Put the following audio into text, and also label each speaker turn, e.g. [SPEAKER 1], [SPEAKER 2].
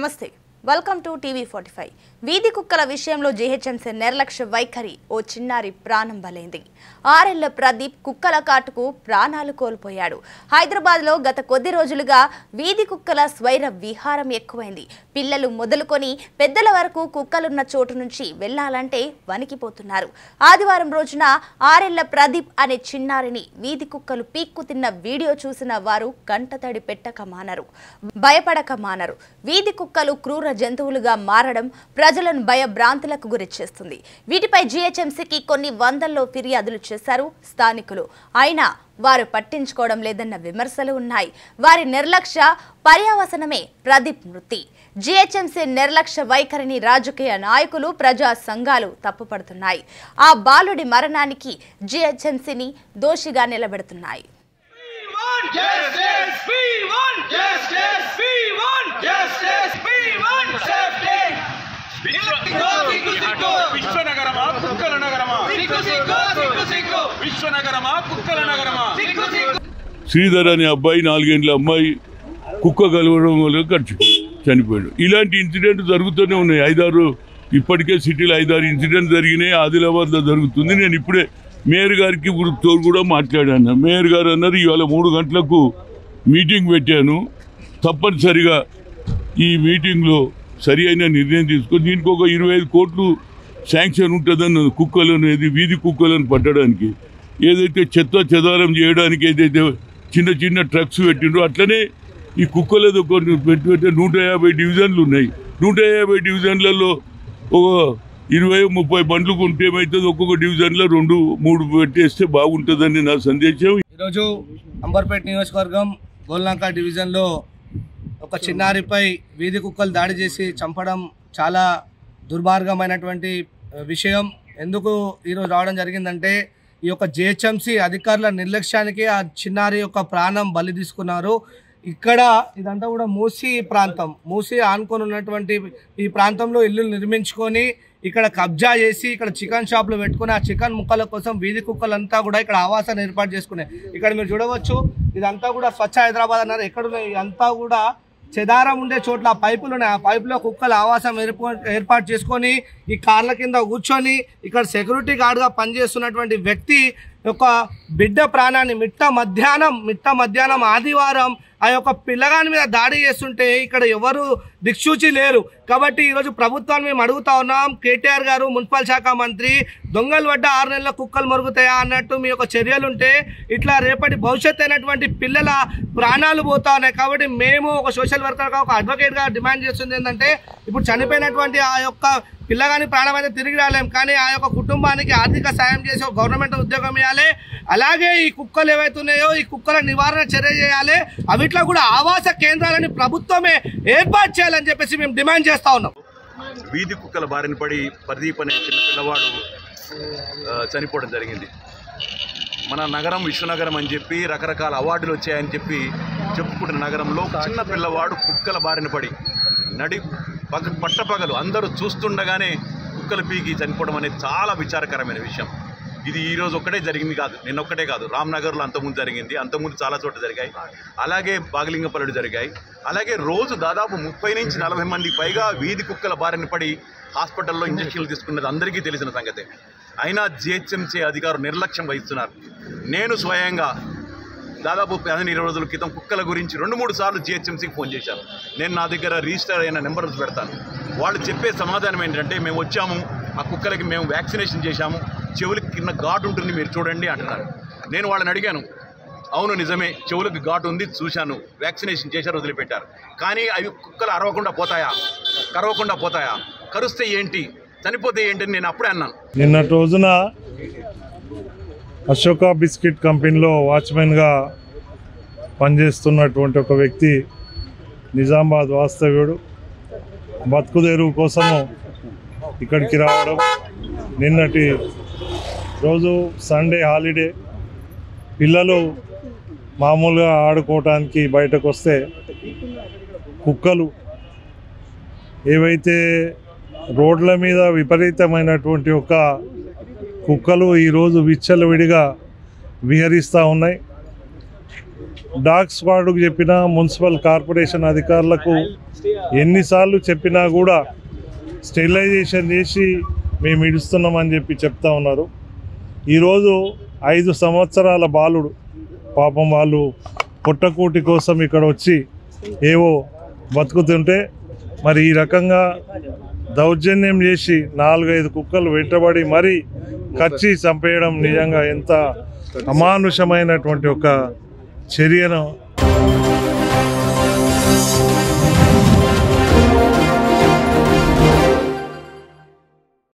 [SPEAKER 1] నమస్తే welcome to TV forty five వీధి కుక్కల విషయంలో జీహెచ్ఎంసీ నిర్లక్ష్య వైఖరి ఓ చిన్నారి ప్రాణం బలైంది ఆరేళ్ల ప్రదీప్ కుక్కల కాటుకు ప్రాణాలు కోల్పోయాడు హైదరాబాద్లో గత కొద్ది రోజులుగా వీధి కుక్కల స్వైర విహారం ఎక్కువైంది పిల్లలు మొదలుకొని పెద్దల వరకు కుక్కలున్న చోటు నుంచి వెళ్లాలంటే వణికిపోతున్నారు ఆదివారం రోజున ఆరేళ్ల ప్రదీప్ అనే చిన్నారిని వీధి కుక్కలు పీక్కు తిన్న వీడియో చూసిన వారు కంటతడి పెట్టక మానరు భయపడక మానరు వీధి కుక్కలు క్రూర జంతువులుగా మారడం ప్రజలను భయభ్రాంతులకు గురి చేస్తుంది వీటిపై జీహెచ్ఎంసీకి కొన్ని వందల్లో ఫిర్యాదులు చేశారు స్థానికులు అయినా వారు పట్టించుకోవడం లేదన్న విమర్శలు ఉన్నాయి వారి నిర్లక్ష్య పర్యావసనమే ప్రదీప్ మృతి జీహెచ్ఎంసీ నిర్లక్ష్య వైఖరిని రాజకీయ నాయకులు ప్రజా సంఘాలు తప్పుపడుతున్నాయి ఆ బాలుడి మరణానికి జీహెచ్ఎంసీని దోషిగా నిలబెడుతున్నాయి
[SPEAKER 2] Justice! We want justice! We want justice! We want safety! సిగ్గు సిగ్గు
[SPEAKER 3] విశ్వనగరమా కుక్కల నగరమా
[SPEAKER 2] సిగ్గు సిగ్గు సిగ్గు సిగ్గు
[SPEAKER 3] విశ్వనగరమా కుక్కల నగరమా
[SPEAKER 2] సిగ్గు సిగ్గు
[SPEAKER 4] శ్రీధర్ అనే అబ్బాయి నాలుగేండ్ల అమ్మాయి కుక్క కలవడం వల్ల ఖర్చు చనిపోయాడు ఇలాంటి ఇన్సిడెంట్ జరుగుతూనే ఉన్నాయి ఐదారు ఇప్పటికే సిటీలో ఐదారు ఇన్సిడెంట్ జరిగినాయి ఆదిలాబాద్లో జరుగుతుంది నేను ఇప్పుడే మేయర్ గారికి తో కూడా మాట్లాడాను మేయర్ గారు అన్నారు ఇవాళ మూడు గంటలకు మీటింగ్ పెట్టాను తప్పనిసరిగా ఈ మీటింగ్లో సరి అయిన నిర్ణయం తీసుకొని దీనికి ఒక ఇరవై ఐదు కోట్లు శాంక్షన్ ఉంటుందని కుక్కలు అనేది వీధి కుక్కలను పట్టడానికి ఏదైతే చెత్త చెదారం చేయడానికి ఏదైతే చిన్న చిన్న ట్రక్స్ పెట్టిండ్రో అట్లనే ఈ కుక్కలతో కొన్ని పెట్టి పెట్టి నూట యాభై డివిజన్లు ఉన్నాయి నూట యాభై డివిజన్లలో ఒక ఇరవై ముప్పై బండ్లు ఉంటే ఏమవుతుంది ఒక్కొక్క డివిజన్లో రెండు మూడు పెట్టేస్తే బాగుంటుందని నా సందేశం
[SPEAKER 5] ఈరోజు అంబర్పేట నియోజకవర్గం గోల్నాక డివిజన్లో ఒక చిన్నారిపై వీధి కుక్కలు దాడి చేసి చంపడం చాలా దుర్మార్గమైనటువంటి విషయం ఎందుకు ఈరోజు రావడం జరిగిందంటే ఈ యొక్క జిహెచ్ఎంసి అధికారుల నిర్లక్ష్యానికి ఆ చిన్నారి యొక్క ప్రాణం బలి తీసుకున్నారు ఇక్కడ ఇదంతా కూడా మూసి ప్రాంతం మూసి ఆనుకొని ఉన్నటువంటి ఈ ప్రాంతంలో ఇల్లు నిర్మించుకొని ఇక్కడ కబ్జా చేసి ఇక్కడ చికెన్ షాప్లు పెట్టుకుని ఆ చికెన్ ముక్కల కోసం వీధి కుక్కలంతా కూడా ఇక్కడ ఆవాసాన్ని ఏర్పాటు చేసుకున్నాయి ఇక్కడ మీరు చూడవచ్చు ఇదంతా కూడా స్వచ్ఛ హైదరాబాద్ అన్నారు ఎక్కడున్నాయి ఇదంతా కూడా చెదారం ఉండే చోట్ల ఆ పైపులు ఉన్నాయి ఆ పైపులో కుక్కలు ఆవాసం ఏర్పా- ఏర్పాటు చేసుకొని ఈ కార్ల కింద కూర్చొని ఇక్కడ సెక్యూరిటీ గార్డ్గా పనిచేస్తున్నటువంటి వ్యక్తి యొక్క బిడ్డ ప్రాణాన్ని మిట్ట మధ్యాహ్నం మిట్ట మధ్యాహ్నం ఆదివారం ఆ యొక్క పిల్లగాని మీద దాడి చేస్తుంటే ఇక్కడ ఎవరు దిక్సూచి లేరు కాబట్టి ఈరోజు ప్రభుత్వాన్ని మేము అడుగుతా ఉన్నాం కేటీఆర్ గారు మున్సిపల్ శాఖ మంత్రి దొంగలు పడ్డ ఆరు నెలల కుక్కలు మరుగుతాయా అన్నట్టు మీ యొక్క చర్యలు ఉంటే ఇట్లా రేపటి భవిష్యత్ అయినటువంటి పిల్లల ప్రాణాలు పోతా ఉన్నాయి కాబట్టి మేము ఒక సోషల్ వర్కర్గా ఒక అడ్వకేట్గా డిమాండ్ చేస్తుంది ఏంటంటే ఇప్పుడు చనిపోయినటువంటి ఆ యొక్క పిల్లగాని ప్రాణం అయితే తిరిగి రాలేం కానీ ఆ యొక్క కుటుంబానికి ఆర్థిక సాయం చేసి ఒక గవర్నమెంట్ ఉద్యోగం ఇవ్వాలి అలాగే ఈ కుక్కలు ఏవైతే ఉన్నాయో ఈ కుక్కల నివారణ చర్య చేయాలి అవిట్లో కూడా ఆవాస కేంద్రాలని ప్రభుత్వమే ఏర్పాటు చేయాలని చెప్పేసి మేము డిమాండ్ చేస్తా ఉన్నాం
[SPEAKER 3] వీధి కుక్కల బారిన పడి ప్రదీప్ అనే చిన్న పిల్లవాడు ఆ, చనిపోవడం జరిగింది మన నగరం విశ్వనగరం అని చెప్పి రకరకాల అవార్డులు వచ్చాయని చెప్పి చెప్పుకుంటున్న నగరంలో ఒక చిన్న పిల్లవాడు కుక్కల బారిన పడి నడి పగ పట్టపగలు అందరూ చూస్తుండగానే కుక్కలు పీకి చనిపోవడం అనేది చాలా విచారకరమైన విషయం ఇది ఈ రోజు ఒక్కటే జరిగింది కాదు నిన్న ఒక్కటే కాదు రామ్నగర్లో అంతకుముందు జరిగింది అంతకుముందు చాలా చోట్ల జరిగాయి అలాగే బాగలింగపల్లి జరిగాయి అలాగే రోజు దాదాపు ముప్పై నుంచి నలభై మంది పైగా వీధి కుక్కల బారిన పడి హాస్పిటల్లో ఇంజక్షన్లు తీసుకున్నది అందరికీ తెలిసిన సంగతే అయినా జిహెచ్ఎంసీ అధికారులు నిర్లక్ష్యం వహిస్తున్నారు నేను స్వయంగా దాదాపు పదిహేను ఇరవై రోజుల క్రితం కుక్కల గురించి రెండు మూడు సార్లు జిహెచ్ఎంసీకి ఫోన్ చేశాను నేను నా దగ్గర రిజిస్టర్ అయిన నెంబర్ పెడతాను వాళ్ళు చెప్పే సమాధానం ఏంటంటే మేము వచ్చాము ఆ కుక్కలకి మేము వ్యాక్సినేషన్ చేశాము చెవులకి కింద ఘాటు ఉంటుంది మీరు చూడండి అంటున్నారు నేను వాళ్ళని అడిగాను అవును నిజమే చెవులకు ఘాటు ఉంది చూశాను వ్యాక్సినేషన్ చేశారు వదిలిపెట్టారు కానీ అవి కుక్కలు అరవకుండా పోతాయా కరవకుండా పోతాయా కరుస్తే ఏంటి చనిపోతే ఏంటి అని నేను అప్పుడే అన్నాను
[SPEAKER 6] నిన్నటి రోజున అశోక బిస్కెట్ కంపెనీలో వాచ్మెన్గా పనిచేస్తున్నటువంటి ఒక వ్యక్తి నిజామాబాద్ వాస్తవ్యుడు బతుకుదెరువు కోసము ఇక్కడికి రావడం నిన్నటి రోజు సండే హాలిడే పిల్లలు మామూలుగా ఆడుకోవటానికి బయటకు వస్తే కుక్కలు ఏవైతే రోడ్ల మీద విపరీతమైనటువంటి ఒక కుక్కలు ఈరోజు విచ్చలవిడిగా విహరిస్తూ ఉన్నాయి డాగ్ స్క్వాడ్కు చెప్పినా మున్సిపల్ కార్పొరేషన్ అధికారులకు ఎన్నిసార్లు చెప్పినా కూడా స్టెరిలైజేషన్ చేసి మేము ఇడుస్తున్నామని చెప్పి చెప్తా ఉన్నారు ఈరోజు ఐదు సంవత్సరాల బాలుడు పాపం వాళ్ళు పుట్టకూటి కోసం ఇక్కడ వచ్చి ఏవో బతుకుతుంటే మరి ఈ రకంగా దౌర్జన్యం చేసి నాలుగైదు కుక్కలు వెంటబడి మరీ కచ్చి చంపేయడం నిజంగా ఎంత అమానుషమైనటువంటి ఒక చర్యను